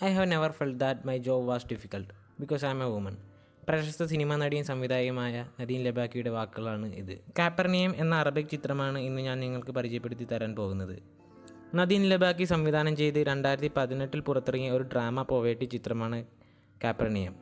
I have never felt that my job was difficult because I'm a woman പ്രശസ്ത സിനിമാ നടിയും സംവിധായകമായ Nadine ലബാക്കിയുടെ വാക്കുകളാണ് ഇത് കാപ്പർണിയം എന്ന അറബിക് ചിത്രമാണ് ഇന്ന് ഞാൻ നിങ്ങൾക്ക് പരിചയപ്പെടുത്തി തരാൻ പോകുന്നത് നദീൻ ലബാക്കി സംവിധാനം ചെയ്ത് രണ്ടായിരത്തി പതിനെട്ടിൽ പുറത്തിറങ്ങിയ ഒരു ഡ്രാമ പോവേറ്റി ചിത്രമാണ് കാപ്പർണിയം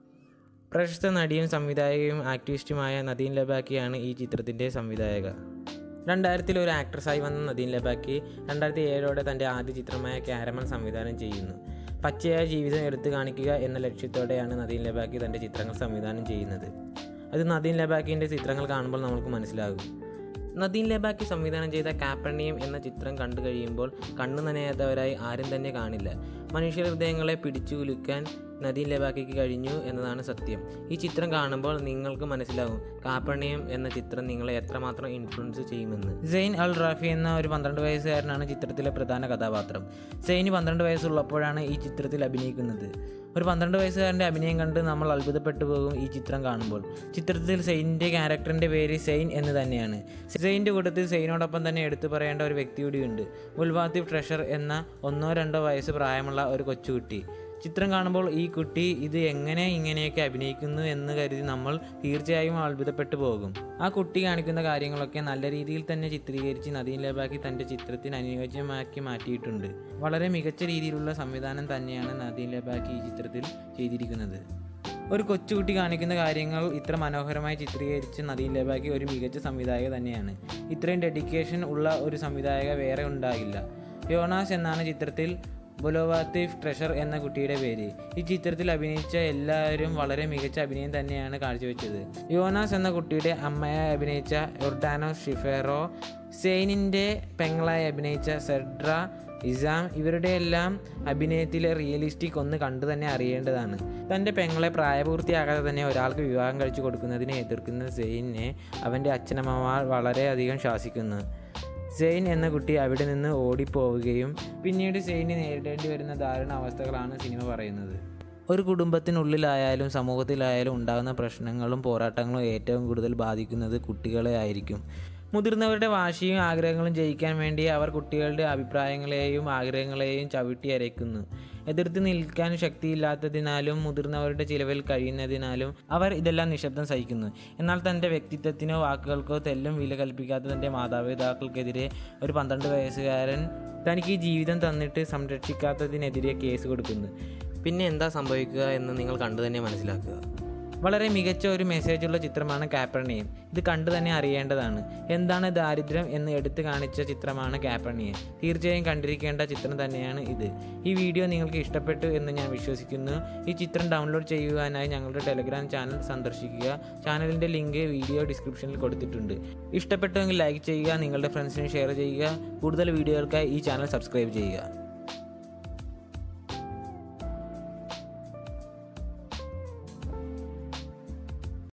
പ്രശസ്ത നടിയും സംവിധായകയും ആക്ടിവിസ്റ്റുമായ നദീൻ ലബാക്കിയാണ് ഈ ചിത്രത്തിൻ്റെ സംവിധായക രണ്ടായിരത്തിൽ ഒരു ആക്ട്രസായി വന്ന നദീൻ ലബാക്കി രണ്ടായിരത്തി ഏഴോടെ തൻ്റെ ആദ്യ ചിത്രമായ ക്യാരമൽ സംവിധാനം ചെയ്യുന്നു പച്ചയായ ജീവിതം എടുത്തു കാണിക്കുക എന്ന ലക്ഷ്യത്തോടെയാണ് നദീൻ ലബാക്കി തൻ്റെ ചിത്രങ്ങൾ സംവിധാനം ചെയ്യുന്നത് അത് നദീൻ ലബാക്കിൻ്റെ ചിത്രങ്ങൾ കാണുമ്പോൾ നമുക്ക് മനസ്സിലാകും നദീൻ ലബാക്കി സംവിധാനം ചെയ്ത കാപ്പർണിയം എന്ന ചിത്രം കണ്ടു കഴിയുമ്പോൾ കണ്ണു നനയാത്തവരായി ആരും തന്നെ കാണില്ല മനുഷ്യ ഹൃദയങ്ങളെ പിടിച്ചു കുലുക്കാൻ നദീൻ ലബാക്കിക്ക് കഴിഞ്ഞു എന്നതാണ് സത്യം ഈ ചിത്രം കാണുമ്പോൾ നിങ്ങൾക്ക് മനസ്സിലാകും കാപ്പർണിയം എന്ന ചിത്രം നിങ്ങളെ എത്രമാത്രം ഇൻഫ്ലുവൻസ് ചെയ്യുമെന്ന് സെയിൻ അൽ റാഫി എന്ന ഒരു പന്ത്രണ്ട് വയസ്സുകാരനാണ് ചിത്രത്തിലെ പ്രധാന കഥാപാത്രം സെയിന് പന്ത്രണ്ട് വയസ്സുള്ളപ്പോഴാണ് ഈ ചിത്രത്തിൽ അഭിനയിക്കുന്നത് ഒരു പന്ത്രണ്ട് വയസ്സുകാരൻ്റെ അഭിനയം കണ്ട് നമ്മൾ അത്ഭുതപ്പെട്ടു പോകും ഈ ചിത്രം കാണുമ്പോൾ ചിത്രത്തിൽ സെയിൻ്റെ ക്യാരക്ടറിൻ്റെ പേര് സെയിൻ എന്ന് തന്നെയാണ് സെയിൻ്റെ കൂട്ടത്തിൽ സെയിനോടൊപ്പം തന്നെ എടുത്തു പറയേണ്ട ഒരു വ്യക്തി കൂടിയുണ്ട് മുൽവാത്തിഫ് ട്രഷർ എന്ന ഒന്നോ രണ്ടോ വയസ്സ് പ്രായമുള്ള ഒരു കൊച്ചുകുട്ടി ചിത്രം കാണുമ്പോൾ ഈ കുട്ടി ഇത് എങ്ങനെ ഇങ്ങനെയൊക്കെ അഭിനയിക്കുന്നു എന്ന് കരുതി നമ്മൾ തീർച്ചയായും അത്ഭുതപ്പെട്ടു പോകും ആ കുട്ടി കാണിക്കുന്ന കാര്യങ്ങളൊക്കെ നല്ല രീതിയിൽ തന്നെ ചിത്രീകരിച്ച് നദീൻ ലബാക്കി തൻ്റെ ചിത്രത്തിന് അനുയോജ്യമാക്കി മാറ്റിയിട്ടുണ്ട് വളരെ മികച്ച രീതിയിലുള്ള സംവിധാനം തന്നെയാണ് നദീൻ ലബാക്കി ഈ ചിത്രത്തിൽ ചെയ്തിരിക്കുന്നത് ഒരു കൊച്ചുകുട്ടി കാണിക്കുന്ന കാര്യങ്ങൾ ഇത്ര മനോഹരമായി ചിത്രീകരിച്ച് നദീൻ ലബാക്കി ഒരു മികച്ച സംവിധായക തന്നെയാണ് ഇത്രയും ഡെഡിക്കേഷൻ ഉള്ള ഒരു സംവിധായക വേറെ ഉണ്ടാകില്ല യോണാസ് എന്നാണ് ചിത്രത്തിൽ ബുലോവാത്തിഫ് ട്രഷർ എന്ന കുട്ടിയുടെ പേര് ഈ ചിത്രത്തിൽ അഭിനയിച്ച എല്ലാവരും വളരെ മികച്ച അഭിനയം തന്നെയാണ് കാഴ്ചവെച്ചത് യോനാസ് എന്ന കുട്ടിയുടെ അമ്മയായി അഭിനയിച്ച യൊർഡാനോ ഷിഫെറോ സെയിനിൻ്റെ പെങ്ങളായി അഭിനയിച്ച സെഡ്ര ഇസാം ഇവരുടെ എല്ലാം അഭിനയത്തിലെ റിയലിസ്റ്റിക് ഒന്ന് കണ്ടു തന്നെ അറിയേണ്ടതാണ് തൻ്റെ പെങ്ങളെ പ്രായപൂർത്തിയാകാതെ തന്നെ ഒരാൾക്ക് വിവാഹം കഴിച്ചു കൊടുക്കുന്നതിനെ എതിർക്കുന്ന സെയിനെ അവൻ്റെ അച്ഛനമ്മമാർ വളരെയധികം ശാസിക്കുന്നു സെയിൻ എന്ന കുട്ടി അവിടെ നിന്ന് ഓടിപ്പോവുകയും പിന്നീട് സെയിന് നേരിടേണ്ടി വരുന്ന ദാരുണ അവസ്ഥകളാണ് സിനിമ പറയുന്നത് ഒരു കുടുംബത്തിനുള്ളിലായാലും സമൂഹത്തിലായാലും ഉണ്ടാകുന്ന പ്രശ്നങ്ങളും പോരാട്ടങ്ങളും ഏറ്റവും കൂടുതൽ ബാധിക്കുന്നത് കുട്ടികളെ ആയിരിക്കും മുതിർന്നവരുടെ വാശിയും ആഗ്രഹങ്ങളും ജയിക്കാൻ വേണ്ടി അവർ കുട്ടികളുടെ അഭിപ്രായങ്ങളെയും ആഗ്രഹങ്ങളെയും ചവിട്ടി അരയ്ക്കുന്നു എതിർത്ത് നിൽക്കാൻ ശക്തിയില്ലാത്തതിനാലും മുതിർന്നവരുടെ ചിലവിൽ കഴിയുന്നതിനാലും അവർ ഇതെല്ലാം നിശബ്ദം സഹിക്കുന്നു എന്നാൽ തൻ്റെ വ്യക്തിത്വത്തിനോ വാക്കുകൾക്കോ തെല്ലും വില കൽപ്പിക്കാത്ത തൻ്റെ മാതാപിതാക്കൾക്കെതിരെ ഒരു പന്ത്രണ്ട് വയസ്സുകാരൻ തനിക്ക് ഈ ജീവിതം തന്നിട്ട് സംരക്ഷിക്കാത്തതിനെതിരെ കേസ് കൊടുക്കുന്നു പിന്നെ എന്താ സംഭവിക്കുക എന്ന് നിങ്ങൾ കണ്ടു തന്നെ മനസ്സിലാക്കുക വളരെ മികച്ച ഒരു മെസ്സേജുള്ള ചിത്രമാണ് കാപ്പർണിയം ഇത് കണ്ടു തന്നെ അറിയേണ്ടതാണ് എന്താണ് ദാരിദ്ര്യം എന്ന് എടുത്തു കാണിച്ച ചിത്രമാണ് കാപ്പർണിയം തീർച്ചയായും കണ്ടിരിക്കേണ്ട ചിത്രം തന്നെയാണ് ഇത് ഈ വീഡിയോ നിങ്ങൾക്ക് ഇഷ്ടപ്പെട്ടു എന്ന് ഞാൻ വിശ്വസിക്കുന്നു ഈ ചിത്രം ഡൗൺലോഡ് ചെയ്യുവാനായി ഞങ്ങളുടെ ടെലഗ്രാം ചാനൽ സന്ദർശിക്കുക ചാനലിൻ്റെ ലിങ്ക് വീഡിയോ ഡിസ്ക്രിപ്ഷനിൽ കൊടുത്തിട്ടുണ്ട് ഇഷ്ടപ്പെട്ടുവെങ്കിൽ ലൈക്ക് ചെയ്യുക നിങ്ങളുടെ ഫ്രണ്ട്സിന് ഷെയർ ചെയ്യുക കൂടുതൽ വീഡിയോകൾക്കായി ഈ ചാനൽ സബ്സ്ക്രൈബ് ചെയ്യുക